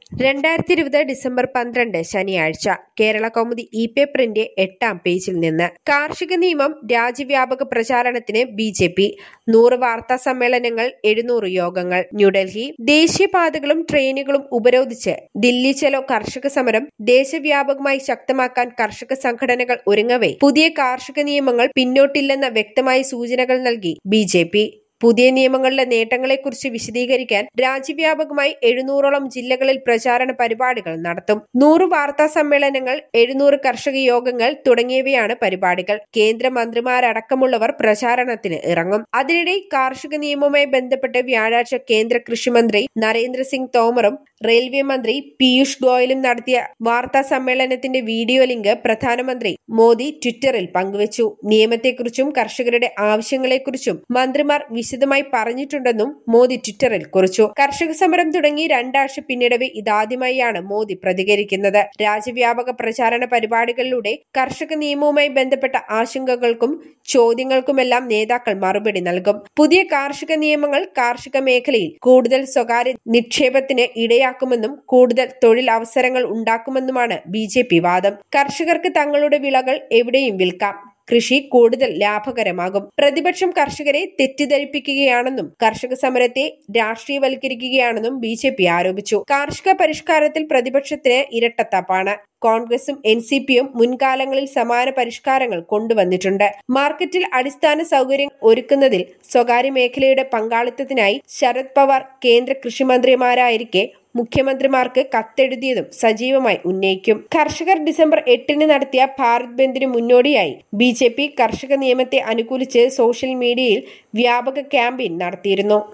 രണ്ടായിരത്തി ഇരുപത് ഡിസംബർ പന്ത്രണ്ട് ശനിയാഴ്ച കേരള കൗമുദി ഇ പേപ്പറിന്റെ എട്ടാം പേജിൽ നിന്ന് കാർഷിക നിയമം രാജ്യവ്യാപക പ്രചാരണത്തിന് ബി ജെ പി നൂറ് വാർത്താ സമ്മേളനങ്ങൾ എഴുന്നൂറ് യോഗങ്ങൾ ന്യൂഡൽഹി ദേശീയപാതകളും ട്രെയിനുകളും ഉപരോധിച്ച് ദില്ലി ചലോ കർഷക സമരം ദേശവ്യാപകമായി ശക്തമാക്കാൻ കർഷക സംഘടനകൾ ഒരുങ്ങവേ പുതിയ കാർഷിക നിയമങ്ങൾ പിന്നോട്ടില്ലെന്ന വ്യക്തമായ സൂചനകൾ നൽകി ബി ജെ പി പുതിയ നിയമങ്ങളുടെ നേട്ടങ്ങളെക്കുറിച്ച് വിശദീകരിക്കാൻ രാജ്യവ്യാപകമായി എഴുന്നൂറോളം ജില്ലകളിൽ പ്രചാരണ പരിപാടികൾ നടത്തും നൂറ് വാർത്താ സമ്മേളനങ്ങൾ എഴുന്നൂറ് കർഷക യോഗങ്ങൾ തുടങ്ങിയവയാണ് പരിപാടികൾ കേന്ദ്രമന്ത്രിമാരടക്കമുള്ളവർ പ്രചാരണത്തിന് ഇറങ്ങും അതിനിടെ കാർഷിക നിയമവുമായി ബന്ധപ്പെട്ട് വ്യാഴാഴ്ച കേന്ദ്ര കൃഷിമന്ത്രി നരേന്ദ്രസിംഗ് തോമറും റെയിൽവേ മന്ത്രി പീയൂഷ് ഗോയലും നടത്തിയ വാർത്താ സമ്മേളനത്തിന്റെ വീഡിയോ ലിങ്ക് പ്രധാനമന്ത്രി മോദി ട്വിറ്ററിൽ പങ്കുവച്ചു നിയമത്തെക്കുറിച്ചും കർഷകരുടെ ആവശ്യങ്ങളെക്കുറിച്ചും മന്ത്രിമാർ വിശദമായി പറഞ്ഞിട്ടുണ്ടെന്നും മോദി ട്വിറ്ററിൽ കുറിച്ചു കർഷക സമരം തുടങ്ങി രണ്ടാഴ്ച പിന്നിടവെ ഇതാദ്യമായാണ് മോദി പ്രതികരിക്കുന്നത് രാജ്യവ്യാപക പ്രചാരണ പരിപാടികളിലൂടെ കർഷക നിയമവുമായി ബന്ധപ്പെട്ട ആശങ്കകൾക്കും ചോദ്യങ്ങൾക്കുമെല്ലാം നേതാക്കൾ മറുപടി നൽകും പുതിയ കാർഷിക നിയമങ്ങൾ കാർഷിക മേഖലയിൽ കൂടുതൽ സ്വകാര്യ നിക്ഷേപത്തിന് ഇടയാക്കുമെന്നും കൂടുതൽ തൊഴിൽ അവസരങ്ങൾ ഉണ്ടാക്കുമെന്നുമാണ് ബി വാദം കർഷകർക്ക് തങ്ങളുടെ വിളകൾ എവിടെയും വിൽക്കാം കൃഷി കൂടുതൽ ലാഭകരമാകും പ്രതിപക്ഷം കർഷകരെ തെറ്റിദ്ധരിപ്പിക്കുകയാണെന്നും കർഷക സമരത്തെ രാഷ്ട്രീയവൽക്കരിക്കുകയാണെന്നും ബി ജെ പി ആരോപിച്ചു കാർഷിക പരിഷ്കാരത്തിൽ പ്രതിപക്ഷത്തിന് ഇരട്ടത്താപ്പാണ് കോൺഗ്രസും എൻ സി പിയും മുൻകാലങ്ങളിൽ സമാന പരിഷ്കാരങ്ങൾ കൊണ്ടുവന്നിട്ടുണ്ട് മാർക്കറ്റിൽ അടിസ്ഥാന സൗകര്യം ഒരുക്കുന്നതിൽ സ്വകാര്യ മേഖലയുടെ പങ്കാളിത്തത്തിനായി ശരത് പവാർ കേന്ദ്ര കൃഷിമന്ത്രിമാരായിരിക്കെ മുഖ്യമന്ത്രിമാർക്ക് കത്തെഴുതിയതും സജീവമായി ഉന്നയിക്കും കർഷകർ ഡിസംബർ എട്ടിന് നടത്തിയ ഭാരത് ബന്ദിന് മുന്നോടിയായി ബി ജെ പി കർഷക നിയമത്തെ അനുകൂലിച്ച് സോഷ്യൽ മീഡിയയിൽ വ്യാപക ക്യാമ്പയിൻ നടത്തിയിരുന്നു